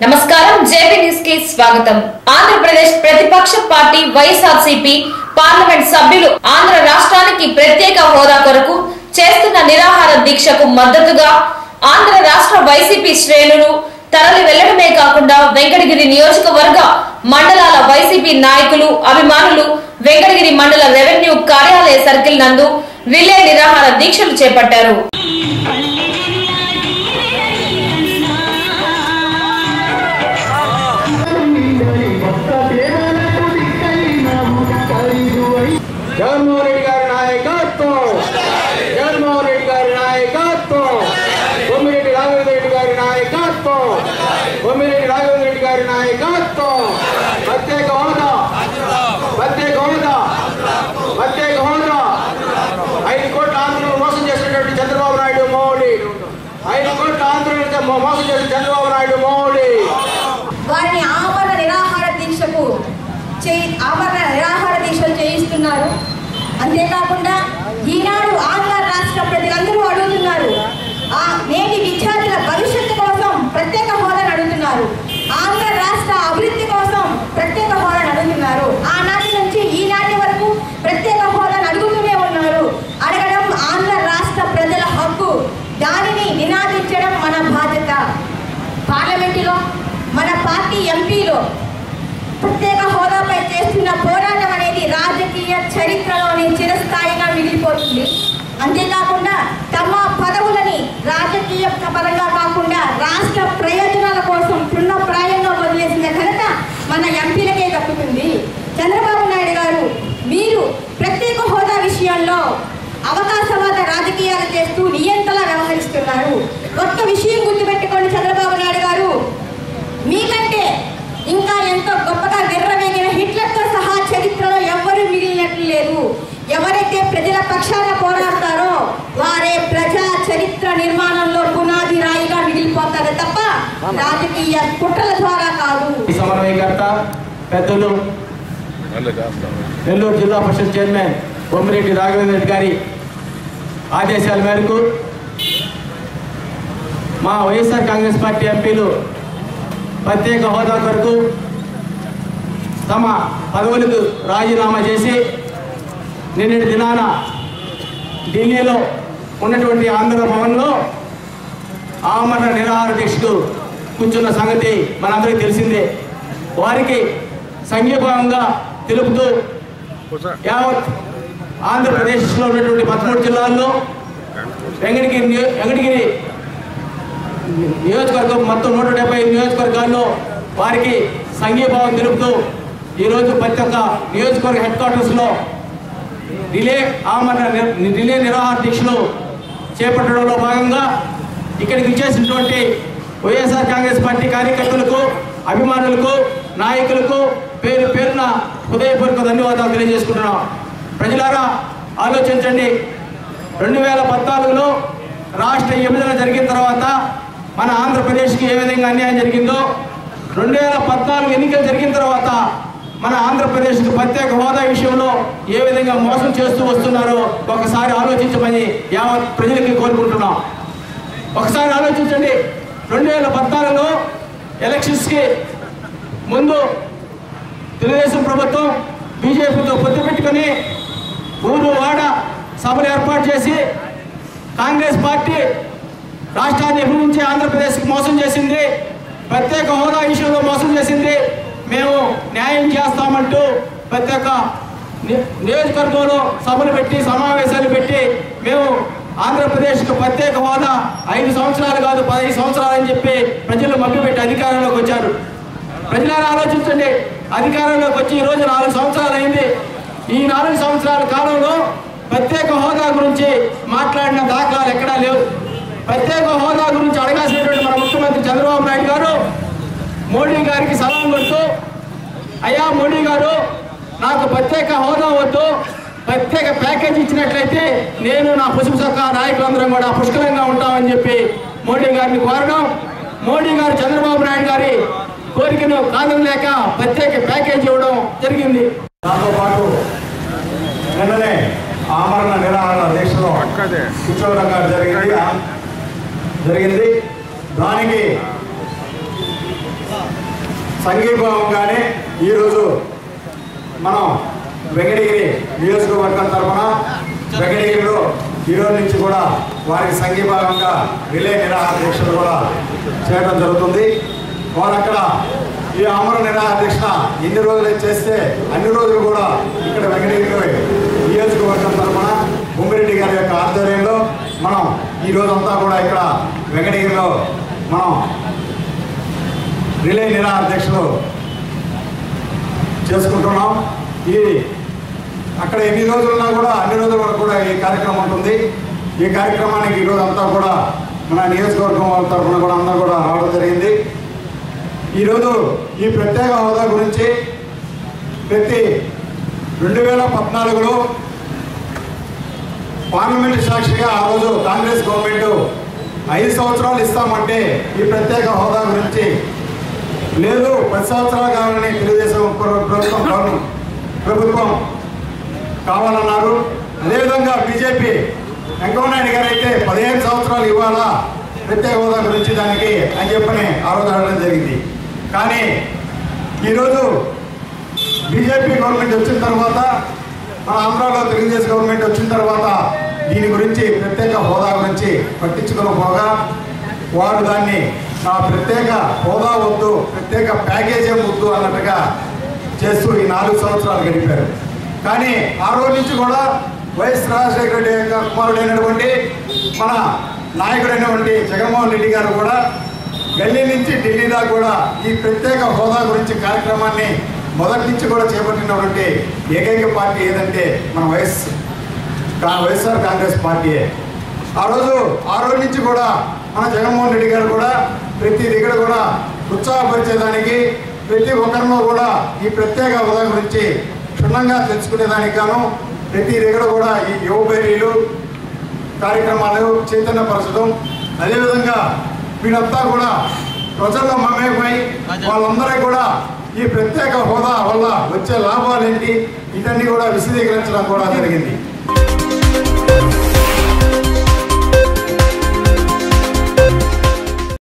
నమస్కారం JP news కి స్వాగతం ఆంధ్రప్రదేశ్ ప్రతిపక్ష పార్టీ వైఎస్ఆర్సీపీ పార్లమెంట్ సభ్యులు ఆంధ్ర రాష్ట్రానికి ప్రత్యేక హోదా కొరకు చేస్తున్న నిరాహార దీక్షకు మద్దతుగా ఆంధ్ర రాష్ట్ర వైసీపీ శ్రేణులు తరలి వెళ్లడమే కాకుండా వెంకటగిరి నియోజకవర్గ మండలాల వైసీపీ నాయకులు అభిమానులు వెంకటగిరి మండల రెవెన్యూ కార్యాలయ సర్కిల్ నందు విలే నిరాహార దీక్షలు చేపట్టారు జగన్మోహన్ రెడ్డి గారి నాయకత్వం జగన్మోహన్ రెడ్డి గారి నాయకత్వం బొమ్మిరెడ్డి రాఘవేంద్ర రెడ్డి గారి నాయకత్వం బొమ్మిరెడ్డి రాఘవేంద్ర రెడ్డి గారి నాయకత్వం ప్రత్యేక హోదా ప్రత్యేక హోదా ప్రత్యేక హోదా ఐదు కోట్ల ఆంధ్రులను మోసం చేసినటువంటి చంద్రబాబు నాయుడు మోడీ ఐదు కోట్ల ఆంధ్రులను మోసం చేసిన చంద్రబాబు నాయుడు మోడీ వారిని ఆమరణ నిరాహార దీక్షకు చేయి ఆమరణ నిరాహార దీక్షలు చేయిస్తున్నారు అంతేకాకుండా ఈనాడు ఆంధ్ర రాష్ట్ర ప్రజలందరూ అడుగుతున్నారు ఆ నేటి విద్యార్థుల భవిష్యత్తు కోసం ప్రత్యేక హోదాను అడుగుతున్నారు ఆంధ్ర రాష్ట్ర అభివృద్ధి కోసం ప్రత్యేక హోదాను అడుగుతున్నారు ఆనాటి నుంచి ఈనాటి వరకు ప్రత్యేక హోదాను అడుగుతూనే ఉన్నారు అడగడం ఆంధ్ర రాష్ట్ర ప్రజల హక్కు దానిని నినాదించడం మన బాధ్యత పార్లమెంటులో మన పార్టీ ఎంపీలు ప్రత్యేక హోదాపై చేస్తున్న పోరాటం అనేది రాజకీయ చరిత్రలోని చిరస్థాయిగా మిగిలిపోతుంది అంతేకాకుండా తమ పదవులని రాజకీయ పరంగా కాకుండా రాష్ట్ర ప్రయోజనాల కోసం తృణప్రాయంగా వదిలేసిన ఘనత మన ఎంపీలకే దక్కుతుంది చంద్రబాబు నాయుడు గారు మీరు ప్రత్యేక హోదా విషయంలో అవకాశవాద రాజకీయాలు చేస్తూ నియంతలా వ్యవహరిస్తున్నారు ఒక్క విషయం గుర్తుపెట్టుకోండి చంద్రబాబు నాయుడు గారు మీకంటే ఇంకా ఎంతో గొప్పగా విర్రవేగిన హిట్లర్తో సహా చరిత్రలో ఎవ్వరూ మిగిలినట్లు లేదు ఎవరైతే ప్రజల పక్షాన పోరాడతారో వారే ప్రజా చరిత్ర నిర్మాణంలో పునాది రాయిగా మిగిలిపోతారు తప్ప రాజకీయ కుట్రల ద్వారా కాదు ఈ సమన్వయకర్త పెద్దలు నెల్లూరు జిల్లా పరిషత్ చైర్మన్ బొమ్మిరెడ్డి రాఘవేంద్ర రెడ్డి గారి ఆదేశాల మేరకు మా వైఎస్ఆర్ కాంగ్రెస్ పార్టీ ఎంపీలు ప్రత్యేక హోదా కొరకు తమ పదవులకు రాజీనామా చేసి నిన్నటి దినాన ఢిల్లీలో ఉన్నటువంటి ఆంధ్ర భవన్లో ఆమరణ నిరాహార దీక్షకు కూర్చున్న సంగతి మనందరికీ తెలిసిందే వారికి సంఘీభావంగా తెలుపుతూ యావత్ ఆంధ్రప్రదేశ్లో ఉన్నటువంటి పదమూడు జిల్లాల్లో వెంకటగిరి నియో- వెంకటగిరి నియోజకవర్గం మొత్తం నూట డెబ్బై ఐదు నియోజకవర్గాల్లో వారికి సంఘీభావం తెలుపుతూ ఈరోజు ప్రతి ఒక్క నియోజకవర్గ హెడ్ క్వార్టర్స్లో రిలే ఆమరణ ని- రిలే నిరాహార దీక్షలు చేపట్టడంలో భాగంగా ఇక్కడికి ఇచ్చేసినటువంటి వైఎస్ఆర్ కాంగ్రెస్ పార్టీ కార్యకర్తలకు అభిమానులకు నాయకులకు పేరు పేరున హృదయపూర్వక ధన్యవాదాలు తెలియజేసుకుంటున్నాం ప్రజలారా ఆలోచించండి రెండు వేల పద్నాలుగులో రాష్ట్ర విభజన జరిగిన తర్వాత మన ఆంధ్రప్రదేశ్కి ఏ విధంగా అన్యాయం జరిగిందో రెండు వేల పద్నాలుగు ఎన్నికలు జరిగిన తర్వాత మన ఆంధ్రప్రదేశ్కి ప్రత్యేక హోదా విషయంలో ఏ విధంగా మోసం చేస్తూ వస్తున్నారో ఒకసారి ఆలోచించమని యావత్ ప్రజలకి కోరుకుంటున్నాం ఒకసారి ఆలోచించండి రెండు వేల పద్నాలుగులో ఎలక్షన్స్కి ముందు తెలుగుదేశం ప్రభుత్వం బీజేపీతో పొత్తు పెట్టుకొని ఊరు వాడ సభలు ఏర్పాటు చేసి కాంగ్రెస్ పార్టీ రాష్ట్రాన్ని విభజించి ఆంధ్రప్రదేశ్కి మోసం చేసింది ప్రత్యేక హోదా విషయంలో మోసం చేసింది మేము న్యాయం చేస్తామంటూ ప్రత్యేక ని- నియోజకవర్గంలో సభలు పెట్టి సమావేశాలు పెట్టి మేము ఆంధ్రప్రదేశ్కు ప్రత్యేక హోదా ఐదు సంవత్సరాలు కాదు పదహైదు సంవత్సరాలు అని చెప్పి ప్రజలు మభ్యపెట్టి అధికారంలోకి వచ్చారు ప్రజలను ఆలోచించండి అధికారంలోకి వచ్చి ఈ రోజు నాలుగు సంవత్సరాలు అయింది ఈ నాలుగు సంవత్సరాల కాలంలో ప్రత్యేక హోదా గురించి మాట్లాడిన దాఖలాలు ఎక్కడా లేవు ప్రత్యేక హోదా గురించి అడగాల్సినటువంటి మన ముఖ్యమంత్రి చంద్రబాబు నాయుడు గారు మోడీ గారికి సలాం కొడుతూ అయ్యా మోడీ గారు నాకు ప్రత్యేక హోదా వద్దు ప్రత్యేక ప్యాకేజ్ ఇచ్చినట్లయితే నేను నా పసుపు సొక్క నాయకులందరం కూడా పుష్కలంగా ఉంటామని చెప్పి మోడీ గారిని కోరడం మోడీ గారు చంద్రబాబు నాయుడు గారి కోరికను కాదనలేక ప్రత్యేక ప్యాకేజ్ ఇవ్వడం జరిగింది దాంతో పాటు నిన్ననే ఆమరణ నిరాహార దీక్షలో కూర్చోవడంగా జరిగింది జరిగింది దానికి సంఘీభావంగానే ఈరోజు మనం వెంకటగిరి నియోజకవర్గం తరఫున వెంకటగిరిలో ఈరోజు నుంచి కూడా వారికి సంఘీభావంగా రిలే నిరాహార దీక్షలు కూడా చేయడం జరుగుతుంది వారు అక్కడ ఈ అమర నిరాహార దీక్ష ఎన్ని రోజులు చేస్తే అన్ని రోజులు కూడా ఇక్కడ వెంకటగిరిలో నియోజకవర్గం తరఫున బొమ్మిరెడ్డి గారి యొక్క ఆధ్వర్యంలో మనం ఈ రోజంతా కూడా ఇక్కడ వెంకటగిరిలో మనం రిలే నిరాహార దీక్షలు చేసుకుంటున్నాం ఈ అక్కడ ఎన్ని రోజులున్నా కూడా అన్ని రోజుల వరకు కూడా ఈ కార్యక్రమం ఉంటుంది ఈ కార్యక్రమానికి ఈరోజు అంతా కూడా మన నియోజకవర్గం వాళ్ళ తరఫున కూడా అందరూ కూడా రావడం జరిగింది ఈరోజు ఈ ప్రత్యేక హోదా గురించి ప్రతి రెండు వేల పద్నాలుగులో పార్లమెంట్ సాక్షిగా ఆ రోజు కాంగ్రెస్ గవర్నమెంట్ ఐదు సంవత్సరాలు ఇస్తామంటే ఈ ప్రత్యేక హోదా గురించి లేదు పది సంవత్సరాలు కావాలని తెలుగుదేశం ప్ర- ప్రభుత్వం గవర్న- ప్రభుత్వం కావాలన్నారు అదేవిధంగా బీజేపీ వెంకయ్యనాయుడు గారు అయితే పదిహేను సంవత్సరాలు ఇవ్వాలా ప్రత్యేక హోదా గురించి దానికి అని చెప్పని ఆ రోజు అడగడం జరిగింది కానీ ఈరోజు బీజేపీ గవర్నమెంట్ వచ్చిన తర్వాత మన ఆంధ్రాలో తెలుగుదేశం గవర్నమెంట్ వచ్చిన తర్వాత దీని గురించి ప్రత్యేక హోదా గురించి పట్టించుకోకపోగా వారు దాన్ని నా ప్రత్యేక హోదా వద్దు ప్రత్యేక ప్యాకేజీ వద్దు అన్నట్టుగా చేస్తూ ఈ నాలుగు సంవత్సరాలు గడిపారు కానీ ఆ రోజు నుంచి కూడా వైఎస్ రాజశేఖర రెడ్డి యొక్క కుమారుడైనటువంటి మన నాయకుడైనటువంటి జగన్మోహన్ రెడ్డి గారు కూడా ఢిల్లీ నుంచి ఢిల్లీ దాకా కూడా ఈ ప్రత్యేక హోదా గురించి కార్యక్రమాన్ని మొదటి నుంచి కూడా చేపట్టినటువంటి ఏకైక పార్టీ ఏదంటే మన వైఎస్ కా- వైఎస్ఆర్ కాంగ్రెస్ పార్టీయే ఆ రోజు ఆ రోజు నుంచి కూడా మన జగన్మోహన్ రెడ్డి గారు కూడా ప్రతి దగ్గర కూడా ఉత్సాహపరిచేదానికి ప్రతి ఒక్కరిలో కూడా ఈ ప్రత్యేక హోదా గురించి క్షుణ్ణంగా తెలుసుకునేదానికి గాను ప్రతి దగ్గర కూడా ఈ యువ బైరీలు కార్యక్రమాలు చైతన్యపరచడం అదేవిధంగా వీళ్ళంతా కూడా ప్రజల్లో మమేకమై వాళ్ళందరూ కూడా ఈ ప్రత్యేక హోదా వల్ల వచ్చే లాభాలు ఏంటి ఇవన్నీ కూడా విశదీకరించడం కూడా జరిగింది